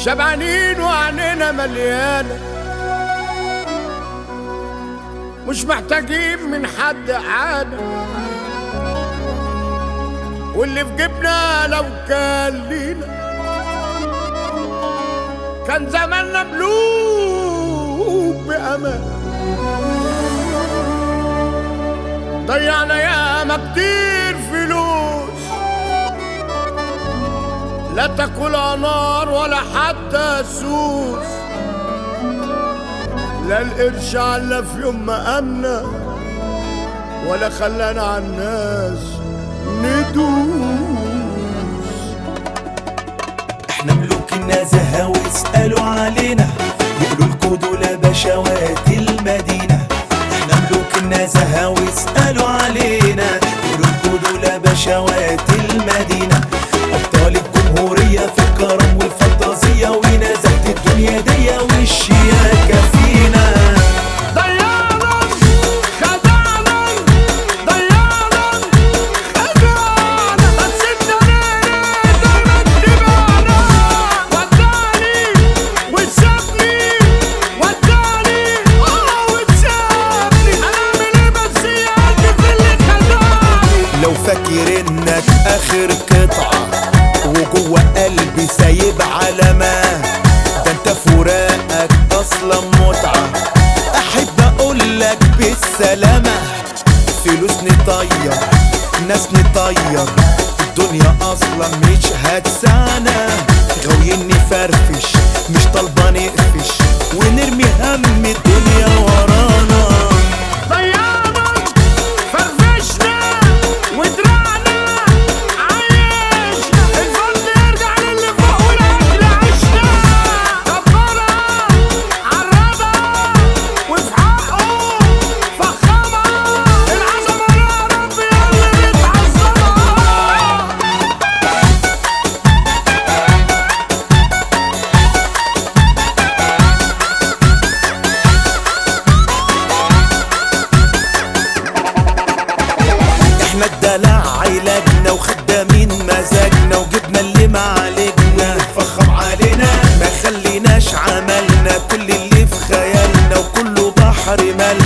شبعانين وعنينا مليانة مش محتاجين من حد عادة واللي في جيبنا لو كان لينا كان زماننا ملوك بأمان ضيعنا ياما كتير فلوس لا تاكلها نار ولا حتى سوس لا القرش عنا في يوم ما أمنا ولا خلانا على الناس ندوس احنا ملوك النزهة واسألوا علينا يقولوا لكوا دول بشوات المدينة احنا ملوك النزهة واسألوا علينا يقولوا لكوا دول بشوات المدينة أبطال الجمهورية في الكرم والفانتازية ونزهة الدنيا دي والشياكة فينا ضيعنا خدعنا ضيعنا خدعنا بس انت ليه دايما تبعنا وداني وسابني وداني اه وسابني هنعمل ايه بس يا قلبي في اللي خدعني لو فاكر انك اخر قطعة وجوه قلبي سايب علامة ده انت فراقك اصلا متعة احب اقولك بالسلامة فلوس نطير ناس نطير الدنيا اصلا مش هتسعنا غاويين نفرفش مش طالبة نقفش ونرمي هم الدنيا ورانا ضيعنا فرفشنا ودرعنا عايشنا الفضل يرجع للي فوق والاكل عشنا كبرة عرضة وفي حقه فخمة العظمة يا رب يا اللي بتعظمها احنا الدلع علاجنا وخدامين مزاجنا وجبنا اللي ما علينا فخم علينا ما خليناش عملنا كل اللي في خيالنا وكله بحر مالنا